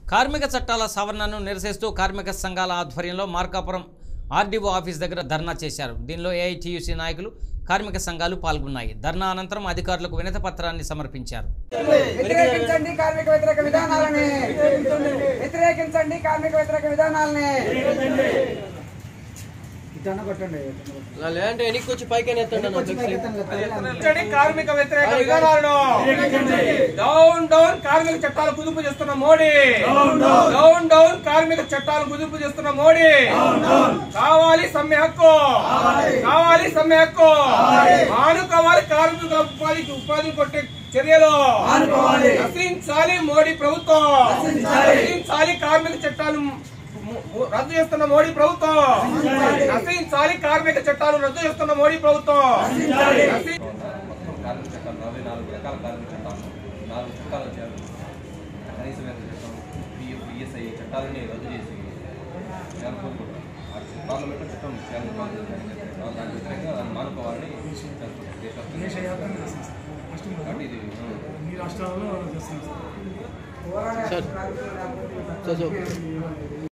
కార్మిక చట్టాల సవరణను నిరసిస్తూ కార్మిక సంఘాల ఆధ్వర్యంలో మార్కాపురం ఆర్డీఓ ఆఫీస్ దగ్గర ధర్నా చేశారు దీనిలో ఏఐటీయూసీ నాయకులు కార్మిక సంఘాలు పాల్గొన్నాయి ధర్నా అనంతరం అధికారులకు వినత పత్రాన్ని సమర్పించారు వ్యతిరేకించండి కార్మిక వ్యతిరేక విధానాలని వ్యతిరేకించండి కార్మిక వ్యతిరేక విధానాలని లేదంటే వెనక్కి వచ్చి పైకి వ్యతిరేకించండి కార్మిక వ్యతిరేక విధానాలను డౌన్ డౌన్ కార్మిక చట్టాలు కుదుపు చేస్తున్న మోడీ డౌన్ డౌన్ కార్మిక చట్టాలు కుదుపు చేస్తున్న మోడీ కావాలి సమ్మె హక్కు కావాలి సమ్మె హక్కు మానుకోవాలి కార్మిక ఉపాధికి ఉపాధి కొట్టే చర్యలు నశించాలి మోడీ ప్రభుత్వం నశించాలి కార్మిక చట్టాలు ము- ము- రద్దు చేస్తున్న మోడీ ప్రభుత్వం నశించాలి కార్మిక చట్టాలు రద్దు చేస్తున్న మోడీ ప్రభుత్వం నశి- మొత్తం కార్మిక చట్టాలు నలభై నాలుగు రకాల కార్మిక చట్టాలు నాలుగు చట్టాలు వచ్చారు కనీస వేతన చట్టం పిఎఫ్ ఈఎస్ఐ చట్టాలని రద్దు చేసి కేంద్ర ప్రభుత్వం ఆ పార్లమెంట్లో చట్టం కేంద్ర ప్రభుత్వం చేసింది. దానికి వ్యతిరేకంగా దాన్ని మానుకోవాలని చేస్తున్నారు. దేశవ్యాప్తంగా. కాబట్టి ఇది ఉమ్, పోరాడే కార్మికుల